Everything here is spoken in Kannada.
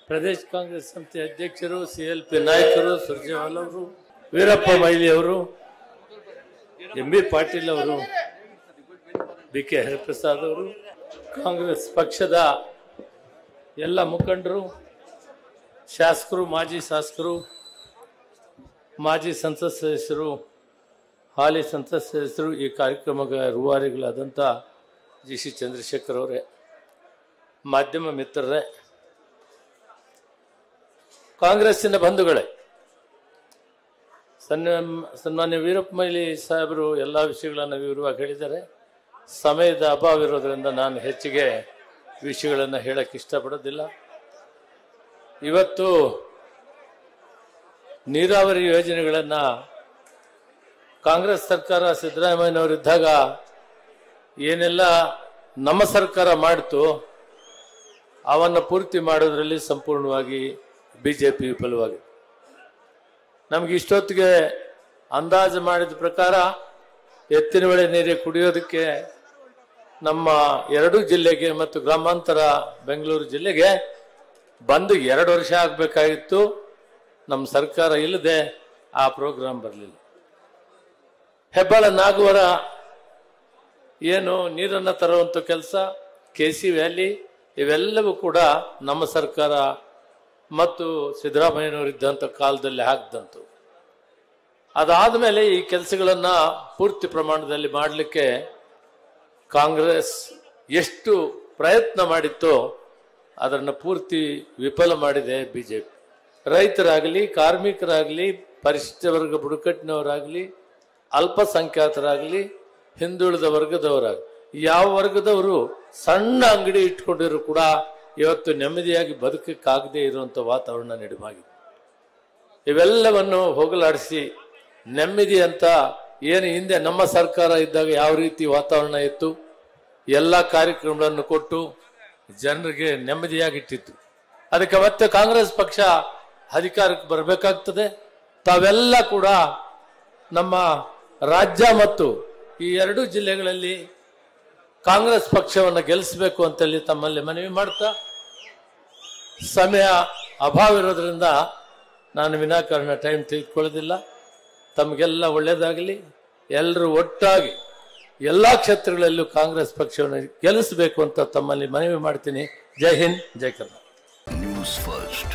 ಪ್ರದೇಶ ಕಾಂಗ್ರೆಸ್ ಸಮಿತಿ ಅಧ್ಯಕ್ಷರು ಸಿ ಎಲ್ ಪಿ ನಾಯಕರು ಸುರ್ಜೇವಾಲ್ ಅವರು ವೀರಪ್ಪ ಮೊಯ್ಲಿ ಅವರು ಎಂ ಬಿ ಪಾಟೀಲ್ ಅವರು ಬಿ ಕೆ ಹರಿಪ್ರಸಾದ್ ಅವರು ಕಾಂಗ್ರೆಸ್ ಪಕ್ಷದ ಎಲ್ಲ ಮುಖಂಡರು ಶಾಸಕರು ಮಾಜಿ ಶಾಸಕರು ಮಾಜಿ ಸಂಸತ್ ಸದಸ್ಯರು ಹಾಲಿ ಸಂಸತ್ ಸದಸ್ಯರು ಈ ಕಾರ್ಯಕ್ರಮದ ರೂವಾರಿಗಳಾದಂಥ ಜಿ ಸಿ ಚಂದ್ರಶೇಖರ್ ಅವರೇ ಮಾಧ್ಯಮ ಮಿತ್ರರೇ ಕಾಂಗ್ರೆಸ್ಸಿನ ಬಂಧುಗಳೇ ಸನ್ಯ ಸನ್ಮಾನ್ಯ ವೀರಪ್ಪ ಮೊಯ್ಲಿ ಸಾಹೇಬರು ಎಲ್ಲ ವಿಷಯಗಳನ್ನು ವಿವರವಾಗಿ ಹೇಳಿದ್ದಾರೆ ಸಮಯದ ಅಭಾವ ಇರೋದ್ರಿಂದ ನಾನು ಹೆಚ್ಚಿಗೆ ವಿಷಯಗಳನ್ನು ಹೇಳಕ್ಕೆ ಇಷ್ಟಪಡೋದಿಲ್ಲ ಇವತ್ತು ನೀರಾವರಿ ಯೋಜನೆಗಳನ್ನು ಕಾಂಗ್ರೆಸ್ ಸರ್ಕಾರ ಸಿದ್ದರಾಮಯ್ಯನವರಿದ್ದಾಗ ಏನೆಲ್ಲ ನಮ್ಮ ಸರ್ಕಾರ ಮಾಡಿತು ಅವನ್ನು ಪೂರ್ತಿ ಮಾಡೋದ್ರಲ್ಲಿ ಸಂಪೂರ್ಣವಾಗಿ ಬಿ ಜೆ ಪಿ ವಿಫಲವಾಗಿದೆ ನಮ್ಗೆ ಇಷ್ಟೊತ್ತಿಗೆ ಅಂದಾಜು ಮಾಡಿದ ಪ್ರಕಾರ ಎತ್ತಿನ ಬೆಳೆ ನೀರಿಗೆ ಕುಡಿಯೋದಕ್ಕೆ ನಮ್ಮ ಎರಡೂ ಜಿಲ್ಲೆಗೆ ಮತ್ತು ಗ್ರಾಮಾಂತರ ಬೆಂಗಳೂರು ಜಿಲ್ಲೆಗೆ ಬಂದು ಎರಡು ವರ್ಷ ಆಗಬೇಕಾಗಿತ್ತು ನಮ್ಮ ಸರ್ಕಾರ ಇಲ್ಲದೆ ಆ ಪ್ರೋಗ್ರಾಂ ಬರಲಿಲ್ಲ ಹೆಬ್ಬಾಳ ನಾಗುವರ ಏನು ನೀರನ್ನು ತರುವಂಥ ಕೆಲಸ ಕೆ ಸಿ ವ್ಯಾಲಿ ಇವೆಲ್ಲವೂ ಕೂಡ ನಮ್ಮ ಸರ್ಕಾರ ಮತ್ತು ಸಿದ್ದರಾಮಯ್ಯನವರಿದ್ದಂಥ ಕಾಲದಲ್ಲಿ ಹಾಕಿದಂತು ಅದಾದ ಮೇಲೆ ಈ ಕೆಲಸಗಳನ್ನ ಪೂರ್ತಿ ಪ್ರಮಾಣದಲ್ಲಿ ಮಾಡಲಿಕ್ಕೆ ಕಾಂಗ್ರೆಸ್ ಎಷ್ಟು ಪ್ರಯತ್ನ ಮಾಡಿತ್ತೋ ಅದನ್ನು ಪೂರ್ತಿ ವಿಫಲ ಮಾಡಿದೆ ಬಿಜೆಪಿ ರೈತರಾಗಲಿ ಕಾರ್ಮಿಕರಾಗಲಿ ಪರಿಶಿಷ್ಟ ವರ್ಗ ಬುಡಕಟ್ಟಿನವರಾಗಲಿ ಅಲ್ಪಸಂಖ್ಯಾತರಾಗಲಿ ಹಿಂದುಳಿದ ವರ್ಗದವರಾಗಲಿ ಯಾವ ವರ್ಗದವರು ಸಣ್ಣ ಅಂಗಡಿ ಇಟ್ಕೊಂಡಿದ್ರು ಕೂಡ ಇವತ್ತು ನೆಮ್ಮದಿಯಾಗಿ ಬದುಕಕ್ಕಾಗದೇ ಇರುವಂಥ ವಾತಾವರಣ ನಿರ್ಮಾಗಿದೆ ಇವೆಲ್ಲವನ್ನು ಹೋಗಲಾಡಿಸಿ ನೆಮ್ಮದಿ ಅಂತ ಏನು ಹಿಂದೆ ನಮ್ಮ ಸರ್ಕಾರ ಇದ್ದಾಗ ಯಾವ ರೀತಿ ವಾತಾವರಣ ಇತ್ತು ಎಲ್ಲ ಕಾರ್ಯಕ್ರಮಗಳನ್ನು ಕೊಟ್ಟು ಜನರಿಗೆ ನೆಮ್ಮದಿಯಾಗಿಟ್ಟಿತ್ತು ಅದಕ್ಕೆ ಮತ್ತೆ ಕಾಂಗ್ರೆಸ್ ಪಕ್ಷ ಅಧಿಕಾರಕ್ಕೆ ಬರಬೇಕಾಗ್ತದೆ ತಾವೆಲ್ಲ ಕೂಡ ನಮ್ಮ ರಾಜ್ಯ ಮತ್ತು ಈ ಎರಡು ಜಿಲ್ಲೆಗಳಲ್ಲಿ ಕಾಂಗ್ರೆಸ್ ಪಕ್ಷವನ್ನು ಗೆಲ್ಲಿಸಬೇಕು ಅಂತೇಳಿ ತಮ್ಮಲ್ಲಿ ಮನವಿ ಮಾಡ್ತಾ ಸಮಯ ಅಭಾವ ಇರೋದ್ರಿಂದ ನಾನು ವಿನಾಕಾರಣ ಟೈಮ್ ತೆಗೆದುಕೊಳ್ಳೋದಿಲ್ಲ ತಮಗೆಲ್ಲ ಒಳ್ಳೇದಾಗಲಿ ಎಲ್ಲರೂ ಒಟ್ಟಾಗಿ ಎಲ್ಲ ಕ್ಷೇತ್ರಗಳಲ್ಲೂ ಕಾಂಗ್ರೆಸ್ ಪಕ್ಷವನ್ನು ಗೆಲ್ಲಿಸಬೇಕು ಅಂತ ತಮ್ಮಲ್ಲಿ ಮನವಿ ಮಾಡ್ತೀನಿ ಜೈ ಹಿಂದ್ ಜೈ ಕರ್ನಾಟಕ ನ್ಯೂಸ್ ಫಸ್ಟ್